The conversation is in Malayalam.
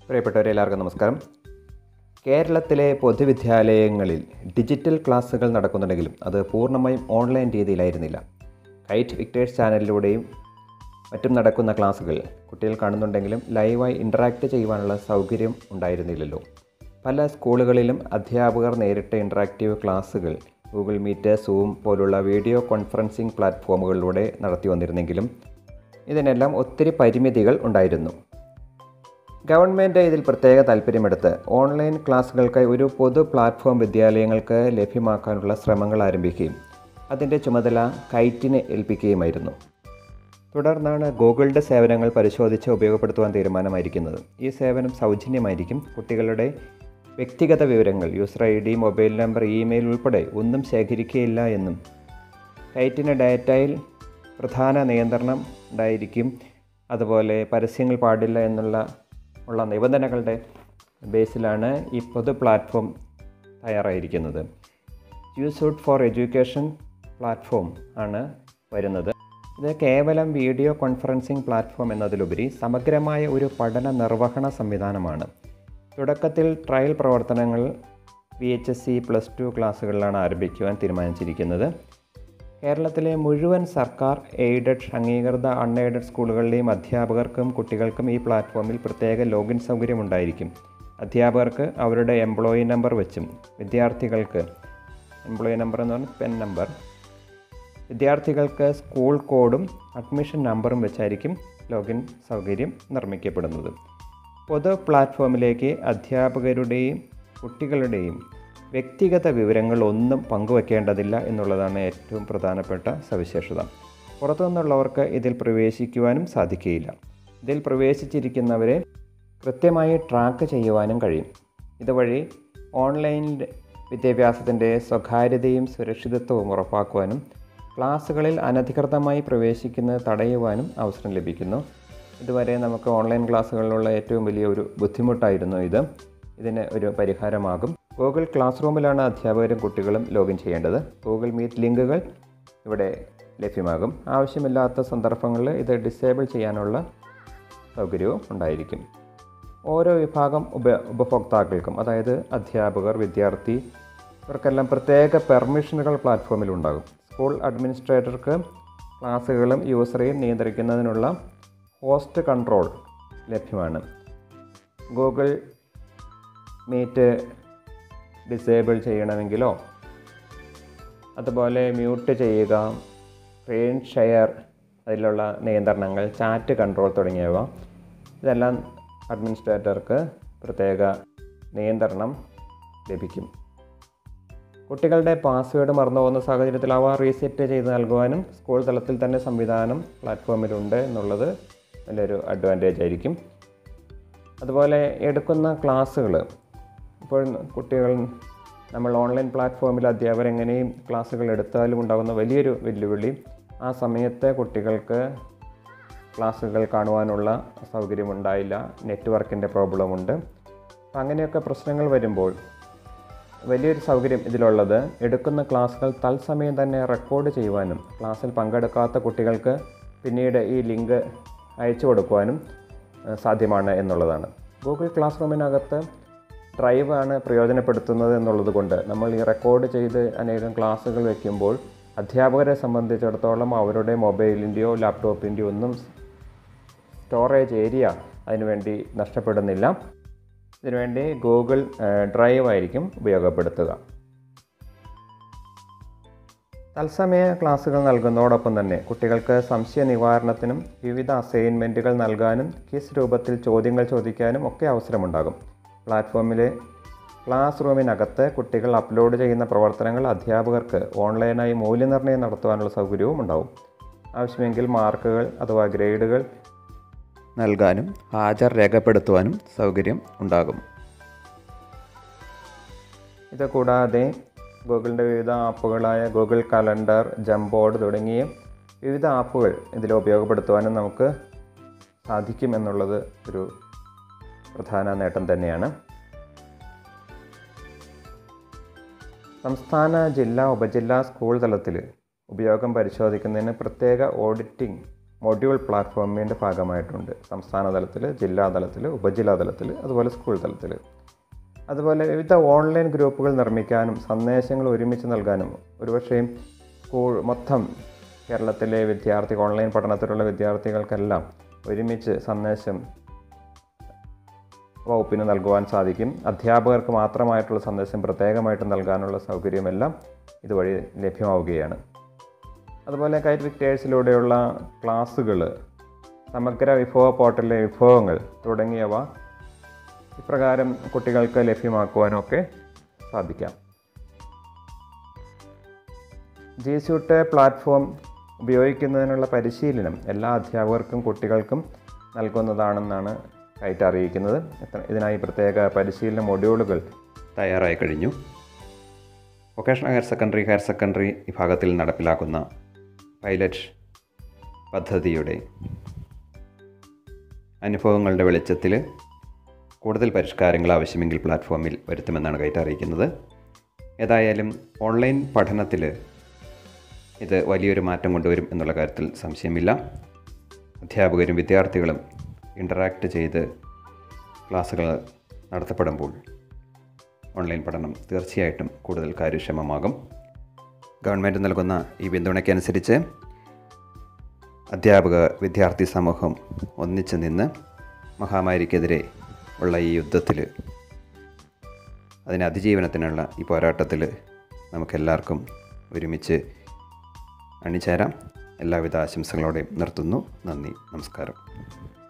പ്രിയപ്പെട്ടവരെ എല്ലാവർക്കും നമസ്കാരം കേരളത്തിലെ പൊതുവിദ്യാലയങ്ങളിൽ ഡിജിറ്റൽ ക്ലാസ്സുകൾ നടക്കുന്നുണ്ടെങ്കിലും അത് പൂർണ്ണമായും ഓൺലൈൻ രീതിയിലായിരുന്നില്ല കൈറ്റ് വിക്ടേഴ്സ് ചാനലിലൂടെയും മറ്റും നടക്കുന്ന ക്ലാസ്സുകൾ കുട്ടികൾ കാണുന്നുണ്ടെങ്കിലും ലൈവായി ഇൻറ്ററാക്റ്റ് ചെയ്യുവാനുള്ള സൗകര്യം ഉണ്ടായിരുന്നില്ലല്ലോ പല സ്കൂളുകളിലും അധ്യാപകർ നേരിട്ട് ഇൻറ്ററാക്റ്റീവ് ക്ലാസ്സുകൾ ഗൂഗിൾ മീറ്റ് സൂം പോലുള്ള വീഡിയോ കോൺഫറൻസിംഗ് പ്ലാറ്റ്ഫോമുകളിലൂടെ നടത്തി വന്നിരുന്നെങ്കിലും ഇതിനെല്ലാം ഒത്തിരി പരിമിതികൾ ഉണ്ടായിരുന്നു ഗവൺമെൻറ് ഇതിൽ പ്രത്യേക താല്പര്യമെടുത്ത് ഓൺലൈൻ ക്ലാസ്സുകൾക്കായി ഒരു പൊതു പ്ലാറ്റ്ഫോം വിദ്യാലയങ്ങൾക്ക് ലഭ്യമാക്കാനുള്ള ശ്രമങ്ങൾ ആരംഭിക്കുകയും അതിൻ്റെ ചുമതല കൈറ്റിനെ ഏൽപ്പിക്കുകയുമായിരുന്നു തുടർന്നാണ് ഗൂഗിളിൻ്റെ സേവനങ്ങൾ പരിശോധിച്ച് ഉപയോഗപ്പെടുത്തുവാൻ തീരുമാനമായിരിക്കുന്നത് ഈ സേവനം സൗജന്യമായിരിക്കും കുട്ടികളുടെ വ്യക്തിഗത വിവരങ്ങൾ user I D mobile number email ഉൾപ്പെടെ ഒന്നും ശേഖരിക്കുകയില്ല എന്നും കൈറ്റിന് ഡാറ്റയിൽ പ്രധാന നിയന്ത്രണം ഉണ്ടായിരിക്കും അതുപോലെ പരസ്യങ്ങൾ പാടില്ല എന്നുള്ള ഉള്ള നിബന്ധനകളുടെ ബേസിലാണ് ഈ പൊതു പ്ലാറ്റ്ഫോം തയ്യാറായിരിക്കുന്നത് യൂസ്ഡ് ഫോർ എഡ്യൂക്കേഷൻ പ്ലാറ്റ്ഫോം ആണ് വരുന്നത് ഇത് കേവലം വീഡിയോ കോൺഫറൻസിംഗ് പ്ലാറ്റ്ഫോം എന്നതിലുപരി സമഗ്രമായ ഒരു പഠന നിർവഹണ സംവിധാനമാണ് തുടക്കത്തിൽ ട്രയൽ പ്രവർത്തനങ്ങൾ V H S C plus two ക്ലാസ്സുകളിലാണ് ആരംഭിക്കുവാൻ തീരുമാനിച്ചിരിക്കുന്നത് കേരളത്തിലെ മുഴുവൻ സർക്കാർ എയ്ഡഡ് അംഗീകൃത അൺഎയ്ഡഡ് സ്കൂളുകളിലെയും അധ്യാപകർക്കും കുട്ടികൾക്കും ഈ പ്ലാറ്റ്ഫോമിൽ പ്രത്യേക ലോഗിൻ സൗകര്യം ഉണ്ടായിരിക്കും അധ്യാപകർക്ക് അവരുടെ എംപ്ലോയി നമ്പർ വെച്ചും വിദ്യാർത്ഥികൾക്ക് എംപ്ലോയി നമ്പർ എന്ന് പറഞ്ഞാൽ പെൻ നമ്പർ വിദ്യാർത്ഥികൾക്ക് സ്കൂൾ കോഡും അഡ്മിഷൻ നമ്പറും വെച്ചായിരിക്കും ലോഗിൻ സൗകര്യം നിർമ്മിക്കപ്പെടുന്നത് പൊതു പ്ലാറ്റ്ഫോമിലേക്ക് അധ്യാപകരുടെയും കുട്ടികളുടെയും വ്യക്തിഗത വിവരങ്ങൾ ഒന്നും പങ്കുവെക്കേണ്ടതില്ല എന്നുള്ളതാണ് ഏറ്റവും പ്രധാനപ്പെട്ട സവിശേഷത പുറത്തുനിന്നുള്ളവർക്ക് ഇതിൽ പ്രവേശിക്കുവാനും സാധിക്കുകയില്ല ഇതിൽ പ്രവേശിച്ചിരിക്കുന്നവരെ കൃത്യമായി ട്രാക്ക് ചെയ്യുവാനും കഴിയും ഇതുവഴി ഓൺലൈൻ വിദ്യാഭ്യാസത്തിൻ്റെ സ്വകാര്യതയും സുരക്ഷിതത്വവും ഉറപ്പാക്കുവാനും ക്ലാസ്സുകളിൽ അനധികൃതമായി പ്രവേശിക്കുന്നത് തടയുവാനും അവസരം ലഭിക്കുന്നു ഇതുവരെ നമുക്ക് ഓൺലൈൻ ക്ലാസ്സുകളിലുള്ള ഏറ്റവും വലിയ ഒരു ബുദ്ധിമുട്ടായിരുന്നു ഇത് ഇതിന് ഒരു പരിഹാരമാകും ഗൂഗിൾ ക്ലാസ് റൂമിലാണ് അധ്യാപകരും കുട്ടികളും ലോഗിൻ ചെയ്യേണ്ടത് ഗൂഗിൾ മീറ്റ് ലിങ്കുകൾ ഇവിടെ ലഭ്യമാകും ആവശ്യമില്ലാത്ത സന്ദർഭങ്ങളിൽ ഇത് ഡിസേബിൾ ചെയ്യാനുള്ള സൗകര്യവും ഉണ്ടായിരിക്കും ഓരോ വിഭാഗം ഉപ ഉപഭോക്താക്കൾക്കും അതായത് അധ്യാപകർ വിദ്യാർത്ഥി ഇവർക്കെല്ലാം പ്രത്യേക പെർമിഷനുകൾ പ്ലാറ്റ്ഫോമിൽ ഉണ്ടാകും സ്കൂൾ അഡ്മിനിസ്ട്രേറ്റർക്ക് ക്ലാസ്സുകളും യൂസറെയും നിയന്ത്രിക്കുന്നതിനുള്ള ഹോസ്റ്റ് കൺട്രോൾ ലഭ്യമാണ് ഗൂഗിൾ മീറ്റ് ഡിസേബിൾ ചെയ്യണമെങ്കിലോ അതുപോലെ മ്യൂട്ട് ചെയ്യുക സ്ക്രീൻ ഷെയർ അതിലുള്ള നിയന്ത്രണങ്ങൾ ചാറ്റ് കൺട്രോൾ തുടങ്ങിയവ ഇതെല്ലാം അഡ്മിനിസ്ട്രേറ്റർക്ക് പ്രത്യേക നിയന്ത്രണം ലഭിക്കും കുട്ടികളുടെ പാസ്വേഡ് മറന്നു പോകുന്ന സാഹചര്യത്തിൽ അവ റീസെറ്റ് ചെയ്ത് നൽകുവാനും സ്കൂൾ തലത്തിൽ തന്നെ സംവിധാനം പ്ലാറ്റ്ഫോമിലുണ്ട് എന്നുള്ളത് നല്ലൊരു അഡ്വാൻറ്റേജ് ആയിരിക്കും അതുപോലെ എടുക്കുന്ന ക്ലാസ്സുകൾ ഇപ്പോൾ കുട്ടികൾ നമ്മൾ ഓൺലൈൻ പ്ലാറ്റ്ഫോമിൽ അധ്യാപകർ എങ്ങനെയും ക്ലാസ്സുകൾ എടുത്താലും ഉണ്ടാകുന്ന വലിയൊരു വെല്ലുവിളി ആ സമയത്ത് കുട്ടികൾക്ക് ക്ലാസ്സുകൾ കാണുവാനുള്ള സൗകര്യമുണ്ടായില്ല നെറ്റ്വർക്കിൻ്റെ പ്രോബ്ലമുണ്ട് അപ്പം അങ്ങനെയൊക്കെ പ്രശ്നങ്ങൾ വരുമ്പോൾ വലിയൊരു സൗകര്യം ഇതിലുള്ളത് എടുക്കുന്ന ക്ലാസ്സുകൾ തത്സമയം തന്നെ റെക്കോർഡ് ചെയ്യുവാനും ക്ലാസ്സിൽ പങ്കെടുക്കാത്ത കുട്ടികൾക്ക് പിന്നീട് ഈ ലിങ്ക് അയച്ചു കൊടുക്കുവാനും സാധ്യമാണ് എന്നുള്ളതാണ് ഗൂഗിൾ ക്ലാസ് റൂമിനകത്ത് ഡ്രൈവ് ആണ് പ്രയോജനപ്പെടുത്തുന്നത് എന്നുള്ളത് കൊണ്ട് നമ്മൾ ഈ റെക്കോർഡ് ചെയ്ത് അനേകം ക്ലാസ്സുകൾ വയ്ക്കുമ്പോൾ അധ്യാപകരെ സംബന്ധിച്ചിടത്തോളം അവരുടെ മൊബൈലിൻ്റെയോ ലാപ്ടോപ്പിൻ്റെയോ ഒന്നും സ്റ്റോറേജ് ഏരിയ അതിനുവേണ്ടി നഷ്ടപ്പെടുന്നില്ല ഇതിനുവേണ്ടി ഗൂഗിൾ ഡ്രൈവ് ആയിരിക്കും ഉപയോഗപ്പെടുത്തുക തത്സമയ ക്ലാസ്സുകൾ നൽകുന്നതോടൊപ്പം തന്നെ കുട്ടികൾക്ക് സംശയ നിവാരണത്തിനും വിവിധ അസൈൻമെൻറ്റുകൾ നൽകാനും കിസ് രൂപത്തിൽ ചോദ്യങ്ങൾ ചോദിക്കാനും ഒക്കെ അവസരമുണ്ടാകും പ്ലാറ്റ്ഫോമിലെ ക്ലാസ് റൂമിനകത്ത് കുട്ടികൾ അപ്ലോഡ് ചെയ്യുന്ന പ്രവർത്തനങ്ങൾ അധ്യാപകർക്ക് ഓൺലൈനായി മൂല്യനിർണ്ണയം നടത്തുവാനുള്ള സൗകര്യവും ഉണ്ടാവും ആവശ്യമെങ്കിൽ മാർക്കുകൾ അഥവാ ഗ്രേഡുകൾ നൽകാനും ഹാജർ രേഖപ്പെടുത്തുവാനും സൗകര്യം ഉണ്ടാകും ഇത് കൂടാതെ ഗൂഗിളിൻ്റെ വിവിധ ആപ്പുകളായ ഗൂഗിൾ കലണ്ടർ ജംബോർഡ് തുടങ്ങിയ വിവിധ ആപ്പുകൾ ഇതിൽ ഉപയോഗപ്പെടുത്തുവാനും നമുക്ക് സാധിക്കും എന്നുള്ളത് ഒരു പ്രധാന നേട്ടം തന്നെയാണ് സംസ്ഥാന ജില്ലാ ഉപജില്ലാ സ്കൂൾ തലത്തിൽ ഉപയോഗം പരിശോധിക്കുന്നതിന് പ്രത്യേക ഓഡിറ്റിംഗ് മൊഡ്യൂൾ പ്ലാറ്റ്ഫോമിൻ്റെ ഭാഗമായിട്ടുണ്ട് സംസ്ഥാന തലത്തിൽ ജില്ലാ തലത്തിൽ ഉപജില്ലാ തലത്തിൽ അതുപോലെ സ്കൂൾ തലത്തിൽ അതുപോലെ വിവിധ ഓൺലൈൻ ഗ്രൂപ്പുകൾ നിർമ്മിക്കാനും സന്ദേശങ്ങൾ ഒരുമിച്ച് നൽകാനും ഒരുപക്ഷേ സ്കൂൾ മൊത്തം കേരളത്തിലെ വിദ്യാർത്ഥി ഓൺലൈൻ പഠനത്തിലുള്ള വിദ്യാർത്ഥികൾക്കെല്ലാം ഒരുമിച്ച് സന്ദേശം വകുപ്പിന് നൽകുവാൻ സാധിക്കും അധ്യാപകർക്ക് മാത്രമായിട്ടുള്ള സന്ദേശം പ്രത്യേകമായിട്ട് നൽകാനുള്ള സൗകര്യമെല്ലാം ഇതുവഴി ലഭ്യമാവുകയാണ് അതുപോലെ കൈറ്റ് വിക്ടേഴ്സിലൂടെയുള്ള ക്ലാസ്സുകൾ സമഗ്ര വിഭവ പോർട്ടലിലെ വിഭവങ്ങൾ തുടങ്ങിയവ ഇപ്രകാരം കുട്ടികൾക്ക് ലഭ്യമാക്കുവാനൊക്കെ സാധിക്കാം ജി സ്യൂട്ട് പ്ലാറ്റ്ഫോം ഉപയോഗിക്കുന്നതിനുള്ള പരിശീലനം എല്ലാ അധ്യാപകർക്കും കുട്ടികൾക്കും നൽകുന്നതാണെന്നാണ് കൈറ്റ് അറിയിക്കുന്നത് ഇത്ര- ഇതിനായി പ്രത്യേക പരിശീലന മൊഡ്യൂളുകൾ തയ്യാറായി കഴിഞ്ഞു vocational higher secondary higher secondary വിഭാഗത്തിൽ നടപ്പിലാക്കുന്ന പൈലറ്റ് പദ്ധതിയുടെ അനുഭവങ്ങളുടെ വെളിച്ചത്തിൽ കൂടുതൽ പരിഷ്കാരങ്ങൾ ആവശ്യമെങ്കിൽ പ്ലാറ്റ്ഫോമിൽ വരുത്തുമെന്നാണ് കൈറ്റ് അറിയിക്കുന്നത് ഏതായാലും ഓൺലൈൻ പഠനത്തിൽ ഇത് വലിയൊരു മാറ്റം കൊണ്ടുവരും എന്നുള്ള കാര്യത്തിൽ സംശയമില്ല അധ്യാപകരും വിദ്യാർത്ഥികളും ഇൻ്ററാക്റ്റ് ചെയ്ത് ക്ലാസ്സുകൾ നടത്തപ്പെടുമ്പോൾ ഓൺലൈൻ പഠനം തീർച്ചയായിട്ടും കൂടുതൽ കാര്യക്ഷമമാകും ഗവൺമെൻറ് നൽകുന്ന ഈ പിന്തുണയ്ക്കനുസരിച്ച് അധ്യാപക വിദ്യാർത്ഥി സമൂഹം ഒന്നിച്ചു നിന്ന് മഹാമാരിക്കെതിരെ ഉള്ള ഈ യുദ്ധത്തിൽ അതിന് അതിജീവനത്തിനുള്ള ഈ പോരാട്ടത്തിൽ നമുക്കെല്ലാവർക്കും ഒരുമിച്ച് അണിചേരാം എല്ലാവിധ ആശംസകളോടെയും നിർത്തുന്നു നന്ദി നമസ്കാരം